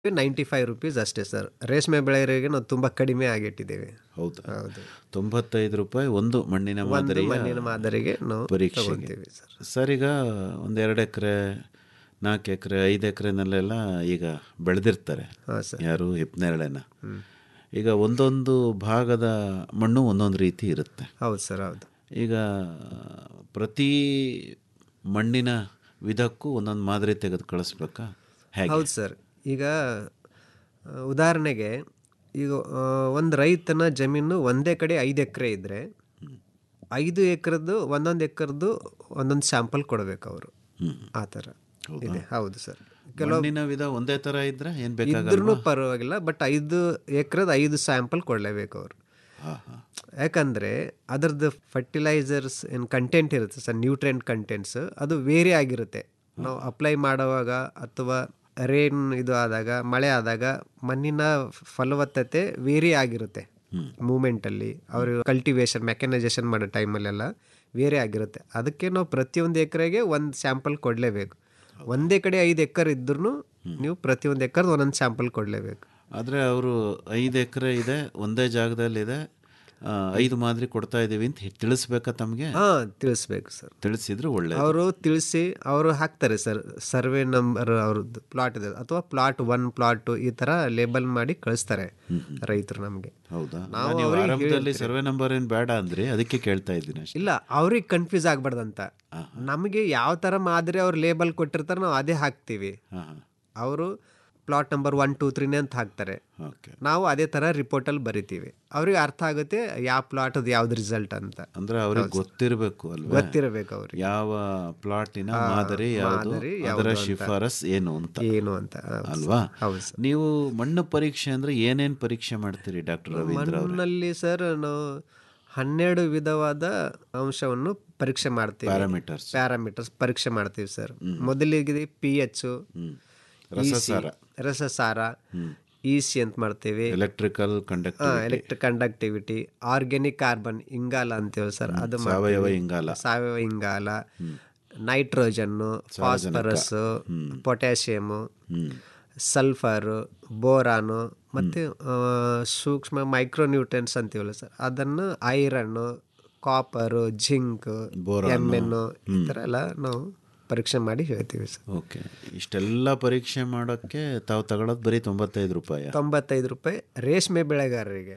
Ninety five rupees ಅಷ್ಟೇ sir ರೇಷ್ಮೆ ಬೆಳೆಯವರಿಗೆ ನಾವು ತುಂಬ ಕಡಿಮೆ ಆಗಿಟ್ಟಿದ್ದೇವೆ ಹೌದಾ ಹೌದು ತೊಂಬತ್ತೈದು ರೂಪಾಯಿ ಒಂದು ಮಣ್ಣಿನ ಒಂದು ಮಾದರಿಯ ಮಣ್ಣಿನ ಮಾದರಿಗೆ ನಾವು ಪರೀಕ್ಷೆಗೆ ತಗೊಂತೀವಿ ಸರ್ ಸರ್ ಈಗ ಒಂದು ಎರಡು ಎಕರೆ ನಾಲ್ಕು ಎಕರೆ ಐದು ಎಕರೆನಲ್ಲೆಲ್ಲ ಈಗ ಬೆಳೆದಿರ್ತಾರೆ ಹಾಂ ಸರ್ ಯಾರು ಹಿಪ್ನೇರಳೆನ ಈಗ ಒಂದೊಂದು ಭಾಗದ ಮಣ್ಣು ಒಂದೊಂದು ರೀತಿ ಇರುತ್ತೆ ಹೌದು ಸರ್ ಹೌದು ಈಗ ಪ್ರತಿ ಮಣ್ಣಿನ ವಿಧಕ್ಕೂ ಒಂದೊಂದು ಮಾದರಿ ತೆಗೆದು ಕಳಿಸ್ಬೇಕಾ ಹೇಗೆ ಹೌದು ಸರ್ ಈಗ ಆ, ಉದಾಹರಣೆಗೆ ಈಗ ಒಂದು ರೈತನ ಜಮೀನು ಒಂದೇ ಕಡೆ ಐದು ಎಕರೆ ಇದ್ದರೆ ಐದು ಎಕರೆದು ಒಂದೊಂದು ಎಕರೆದು ಒಂದೊಂದು ಸ್ಯಾಂಪಲ್ ಕೊಡಬೇಕು ಅವರು ಆ ಥರ ಇದೆ ಹೌದು ಸರ್ ಮಣ್ಣಿನ ವಿಧ ಒಂದೇ ಥರ ಇದ್ರೆ ಏನು ಬೇಕಾಗಲ್ಲ ಇದ್ರೂ ಪರವಾಗಿಲ್ಲ ಬಟ್ ಐದು ಎಕರೆದು ಐದು ಸ್ಯಾಂಪಲ್ ಕೊಡಲೇಬೇಕು ಅವರು ಹಾಂ ಹಾಂ ಯಾಕಂದರೆ ಅದರದ್ದು ಫರ್ಟಿಲೈಸರ್ಸ್ ಏನು ಕಂಟೆಂಟ್ ಇರುತ್ತೆ ಸರ್ ನ್ಯೂಟ್ರೆಂಟ್ ಕಂಟೆಂಟ್ಸ್ ಅದು ವೇರಿ ಆಗಿರುತ್ತೆ ನಾವು ಅಪ್ಲೈ ಮಾಡುವಾಗ ಅಥವಾ ರೇನ್ ಇದು ಆದಾಗ ಮಳೆ ಆದಾಗ ಮಣ್ಣಿನ ಫಲವತ್ತತೆ ವೇರಿ ಆಗಿರುತ್ತೆ ಮೂಮೆಂಟಲ್ಲಿ ಅವರು ಕಲ್ಟಿವೇಶನ್ ಮೆಕ್ಯಾನೈಸೇಷನ್ ಮಾಡೋ ಟೈಮಲ್ಲೆಲ್ಲ ವೇರಿ ಆಗಿರುತ್ತೆ ಅದಕ್ಕೆ ನಾವು ಪ್ರತಿಯೊಂದು ಎಕರೆಗೆ ಒಂದು ಸ್ಯಾಂಪಲ್ ಕೊಡಲೇಬೇಕು ಒಂದೇ ಕಡೆ ಐದು ಎಕರೆ ಇದ್ರೂ ನೀವು ಪ್ರತಿಯೊಂದು ಎಕರೆ ಒಂದೊಂದು ಸ್ಯಾಂಪಲ್ ಕೊಡಲೇಬೇಕು ಆದರೆ ಅವರು ಐದು ಎಕರೆ ಇದೆ ಒಂದೇ ಜಾಗದಲ್ಲಿದೆ ಆ, ಐದು ಮಾದರಿ ಕೊಡ್ತಾ ಇದ್ದೀವಿ ಅಂತ ಹೆ- ತಿಳಿಸ್ಬೇಕಾ ತಮಗೆ ಹಾಂ ತಿಳಿಸ್ಬೇಕು ಸರ್ ತಿಳಿಸಿದ್ರೆ ಒಳ್ಳೆ ಅವರು ತಿಳಿಸಿ ಅವರು ಹಾಕ್ತಾರೆ ಸರ್ ಸರ್ವೆ ನಂಬರ್ ಅವ್ರದ್ದು ಪ್ಲಾಟ್ ಇದೆ ಅಥವಾ ಪ್ಲಾಟ್ ಒನ್ ಪ್ಲಾಟ್ ಟು ಈ ಥರ ಲೇಬಲ್ ಮಾಡಿ ಕಳಿಸ್ತಾರೆ ರೈತರು ನಮಗೆ ಹೌದಾ ನಾವು ನೀವು ಅವ್ರಿಗೆ ಆರಂಭದಲ್ಲಿ ಸರ್ವೆ ನಂಬರ್ ಏನು ಬೇಡ ಅಂದ್ರಿ ಅದಕ್ಕೆ ಕೇಳ್ತಾ ಇದ್ದೀನಿ ಅಷ್ಟೇ ಇಲ್ಲ ಅವ್ರಿಗೆ ಕನ್ಫ್ಯೂಸ್ ಆಗ್ಬಾರ್ದಂತ ನಮಗೆ ಯಾವ ಥರ ಮಾದರಿ ಅವ್ರು ಲೇಬಲ್ ಕೊಟ್ಟಿರ್ತಾರೆ ನಾವು ಅದೇ ಹಾಕ್ತೀವಿ ಹಾಂ ಹಾಂ ಅವರು ಪ್ಲಾಟ್ ನಂಬರ್ ಒನ್ ಟೂ ತ್ರೀನೇ ಅಂತ ಹಾಕ್ತಾರೆ ಓಕೆ ನಾವು ಅದೇ ಥರ ರಿಪೋರ್ಟಲ್ಲಿ ಬರಿತೀವಿ ಅವ್ರಿಗೆ ಅರ್ಥ ಆಗುತ್ತೆ ಯಾವ ಪ್ಲಾಟದು ಯಾವ್ದು ರಿಸಲ್ಟ್ ಅಂತ ಅಂದ್ರೆ ಅವ್ರಿಗೆ ಗೊತ್ತಿರಬೇಕು ಅಲ್ವಾ ಗೊತ್ತಿರಬೇಕು ಅವ್ರಿಗೆ ಯಾವ ಪ್ಲಾಟಿನ ಮಾದರಿ ಯಾವುದು ಮಾದರಿ ಅದರ ಶಿಫಾರಸ್ ಏನು ಅಂತ ಏನು ಅಂತ ಹೌದು ಸರ್. ಅಲ್ವಾ ಹೌದು ಸರ್ ನೀವು ಮಣ್ಣು ಪರೀಕ್ಷೆ ಅಂದ್ರೆ ಏನೇನ್ ಪರೀಕ್ಷೆ ಮಾಡ್ತೀರಿ ಡಾಕ್ಟರ್ ರವೀಂದ್ರ ಅವ್ರೆ? ಮಣ್ಣಲ್ಲಿ ಸರ್ ನಾವು ಹನ್ನೆರಡು ವಿಧವಾದ ಅಂಶವನ್ನು ಪರೀಕ್ಷೆ ಮಾಡ್ತೀವಿ ಪ್ಯಾರಾಮೀಟರ್ಸ್ ಪ್ಯಾರಾಮೀಟರ್ಸ್ ಪರೀಕ್ಷೆ ಮಾಡ್ತೀವಿ ಸರ್ ಮೊದಲಿಗೆ ಪಿ ಎಚ್ ರಸಸಾರ ರಸಸಾರ ಇ ಸಿ ಅಂತ ಮಾಡ್ತೀವಿ electrical conductor electric conductivity organic carbon ಇಂಗಾಲ ಅಂತೀವಿ ಸರ್ ಅದು ಮಾಡ್ತೀವಿ. ಸಾವಯವ ಇಂಗಾಲ ಸಾವಯವ ಇಂಗಾಲ nitrogen phosphorus potassium sulphur boron ಮತ್ತು ಸೂಕ್ಷ್ಮ ಮೈಕ್ರೋನ್ಯೂಟ್ರೆಂಟ್ಸ್ ಅಂತೀವಲ್ಲ ಸರ್ ಅದನ್ನು ಐರನ್ನು ಕಾಪರು ಜಿಂಕ್ ಎಮ್ ಎನ್ನು ಈ ಥರ ಎಲ್ಲ ನಾವು ಪರೀಕ್ಷೆ ಮಾಡಿ ಹೇಳ್ತೀವಿ ಸರ್ ಓಕೆ ಇಷ್ಟೆಲ್ಲ ಪರೀಕ್ಷೆ ಮಾಡೋಕ್ಕೆ ತಾವು ತಗೊಳ್ಳೋದು ಬರೀ ತೊಂಬತ್ತೈದು ರೂಪಾಯಿ ತೊಂಬತ್ತೈದು ರೂಪಾಯಿ ರೇಷ್ಮೆ ಬೆಳೆಗಾರರಿಗೆ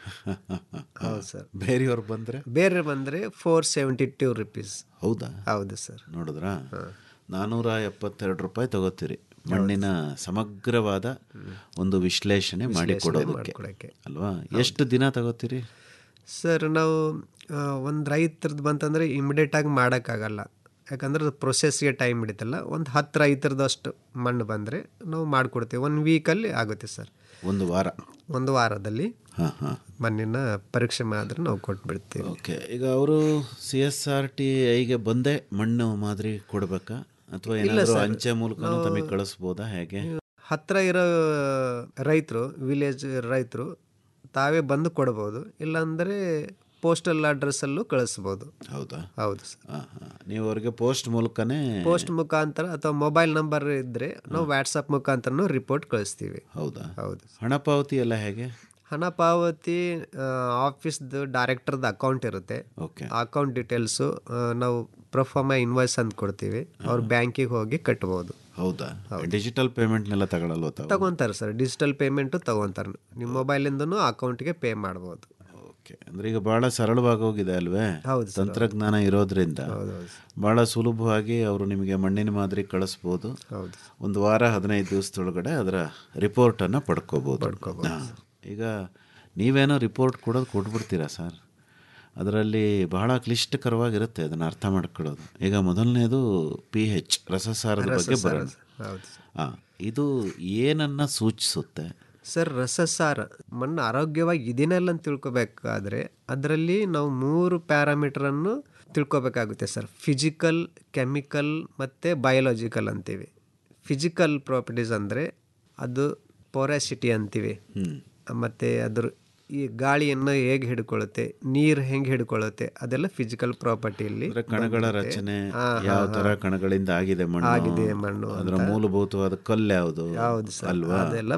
ಹೌದು ಸರ್ ಬೇರೆಯವ್ರು ಬಂದ್ರೆ ಬೇರೆ ಬಂದರೆ ಫೋರ್ ಸೆವೆಂಟಿ ಟೂ ರುಪೀಸ್ ಹೌದಾ ಹೌದು ಸರ್ ನೋಡಿದ್ರಾ ನಾನೂರ ಎಪ್ಪತ್ತೆರಡು ರೂಪಾಯಿ ತಗೋತೀರಿ ಮಣ್ಣಿನ ಸಮಗ್ರವಾದ ಒಂದು ವಿಶ್ಲೇಷಣೆ ಮಾಡಿ ಕೊಡೋದಕ್ಕೆ ಕೊಡೋಕ್ಕೆ ಅಲ್ವಾ ಎಷ್ಟು ದಿನ ತಗೋತೀರಿ ಸರ್ ನಾವು ಒಂದು ರೈತರದ್ದು ಬಂತಂದರೆ ಇಮಿಡಿಯೇಟಾಗಿ ಮಾಡೋಕ್ಕಾಗಲ್ಲ ಯಾಕಂದ್ರೆ ಪ್ರೊಸೆಸ್ಗೆ ಟೈಮ್ ಹಿಡಿತಲ್ಲ ಒಂದು ಹತ್ತು ರೈತರದಷ್ಟು ಮಣ್ಣು ಬಂದರೆ ನಾವು ಮಾಡಿಕೊಡ್ತೀವಿ ಒಂದು ವೀಕಲ್ಲಿ ಆಗುತ್ತೆ ಸರ್ ಒಂದು ವಾರ ಒಂದು ವಾರದಲ್ಲಿ ಹಾಂ ಹಾಂ ಮಣ್ಣಿನ ಪರೀಕ್ಷೆ ಮಾಡಿದ್ರೆ ನಾವು ಕೊಟ್ಬಿಡ್ತೀವಿ ಓಕೆ ಈಗ ಅವರು ಸಿ ಎಸ್ ಆರ್ ಟಿ ಐಗೆ ಬಂದೇ ಮಣ್ಣು ಮಾದರಿ ಕೊಡ್ಬೇಕಾ ಅಥವಾ ಏನಾದರೂ ಅಂಚೆ ಮೂಲಕ ತಮಗೆ ಕಳಿಸ್ಬೋದಾ ಹೇಗೆ ಹತ್ತಿರ ಇರೋ ರೈತರು ವಿಲೇಜ್ ರೈತರು ತಾವೇ ಬಂದು ಕೊಡ್ಬೋದು ಇಲ್ಲಾಂದರೆ ಪೋಸ್ಟಲ್ ಅಡ್ರೆಸ್ಸಲ್ಲೂ ಕಳಿಸ್ಬೋದು ಹೌದಾ ಹೌದು ಸರ್ ಹಾಂ ಹಾಂ ನೀವು ಅವ್ರಿಗೆ ಪೋಸ್ಟ್ ಮೂಲಕನೇ ಪೋಸ್ಟ್ ಮುಖಾಂತರ ಅಥವಾ ಮೊಬೈಲ್ ನಂಬರ್ ಇದ್ದರೆ ನಾವು ವಾಟ್ಸಪ್ ಮುಖಾಂತರನೂ ರಿಪೋರ್ಟ್ ಕಳಿಸ್ತೀವಿ ಹೌದಾ ಹೌದು ಹಣ ಪಾವತಿ ಎಲ್ಲ ಹೇಗೆ ಹಣ ಪಾವತಿ ಆಫೀಸ್ದು ಡೈರೆಕ್ಟರ್ದು ಅಕೌಂಟ್ ಇರುತ್ತೆ ಓಕೆ ಆ ಅಕೌಂಟ್ ಡೀಟೇಲ್ಸು ನಾವು ಪ್ರೊಫಾರ್ಮ ಇನ್ವಾಯ್ಸ್ ಅಂತ ಕೊಡ್ತೀವಿ ಅವ್ರ ಬ್ಯಾಂಕಿಗೆ ಹೋಗಿ ಕಟ್ಬೋದು ಹೌದಾ ಡಿಜಿಟಲ್ ಪೇಮೆಂಟ್ನೆಲ್ಲ ತಗೊಳ್ಳಲ್ವ ತಾವು ತಗೊಂತಾರೆ ಸರ್ ಡಿಜಿಟಲ್ ಪೇಮೆಂಟು ತಗೊಂತಾರೆ ನಿಮ್ಮ ಮೊಬೈಲಿಂದನೂ ಅಕೌಂಟ್ಗೆ ಪೇ ಮಾಡ್ಬೋದು ಓಕೆ ಅಂದ್ರೆ ಈಗ ಬಹಳ ಸರಳವಾಗಿ ಹೋಗಿದೆ ಅಲ್ವೇ ಹೌದು ಸರ್ ತಂತ್ರಜ್ಞಾನ ಇರೋದ್ರಿಂದ ಹೌದು ಹೌದು ಬಹಳ ಸುಲಭವಾಗಿ ಅವರು ನಿಮಗೆ ಮಣ್ಣಿನ ಮಾದರಿ ಕಳಿಸ್ಬೋದು ಹೌದು ಒಂದು ವಾರ ಹದಿನೈದು ದಿವಸದೊಳಗಡೆ ಅದರ ರಿಪೋರ್ಟನ್ನು ಪಡ್ಕೋಬೋದು ಹಾ. ಈಗ ನೀವೇನೋ ರಿಪೋರ್ಟ್ ಕೊಡೋದು ಕೊಟ್ಬಿಡ್ತೀರಾ ಸರ್ ಅದರಲ್ಲಿ ಬಹಳ ಕ್ಲಿಷ್ಟಕರವಾಗಿರುತ್ತೆ ಅದನ್ನು ಅರ್ಥ ಮಾಡ್ಕೊಳ್ಳೋದು ಈಗ ಮೊದಲನೇದು ಪಿ ಹೆಚ್ ರಸಸಾರದ ಬಗ್ಗೆ ಬರೋದು ಹೌದು ಸರ್ ಹಾಂ ಇದು ಏನನ್ನ ಸೂಚಿಸುತ್ತೆ ಸರ್ ರಸಸಾರ ಮಣ್ಣು ಆರೋಗ್ಯವಾಗಿ ಇದೀನಲ್ಲ ಅಂತ ತಿಳ್ಕೊಬೇಕಾದ್ರೆ ಅದರಲ್ಲಿ ನಾವು ಮೂರು ಪ್ಯಾರಾಮೀಟ್ರನ್ನು ತಿಳ್ಕೊಬೇಕಾಗುತ್ತೆ ಸರ್ ಫಿಸಿಕಲ್ ಕೆಮಿಕಲ್ ಮತ್ತು ಬಯೋಲಾಜಿಕಲ್ ಅಂತೀವಿ ಫಿಸಿಕಲ್ ಪ್ರಾಪರ್ಟೀಸ್ ಅಂದರೆ ಅದು ಪೊರಾಸಿಟಿ ಅಂತೀವಿ ಮತ್ತು ಅದ್ರ ಈ ಗಾಳಿಯನ್ನು ಹೇಗೆ ಹಿಡ್ಕೊಳ್ಳುತ್ತೆ ನೀರು ಹೆಂಗೆ ಹಿಡ್ಕೊಳ್ಳುತ್ತೆ ಅದೆಲ್ಲ ಫಿಸಿಕಲ್ ಪ್ರಾಪರ್ಟಿಯಲ್ಲಿ ಅಂದ್ರೆ ಕಣಗಳ ರಚನೆ ಯಾವ ತರ ಕಣಗಳಿಂದ ಆಗಿದೆ ಮಣ್ಣು ಆಗಿದೆ ಮಣ್ಣು ಅದರ ಮೂಲಭೂತವಾದ ಕಲ್ಲು ಯಾವುದು ಹೌದು ಸರ್ ಅಲ್ವಾ ಅದೆಲ್ಲ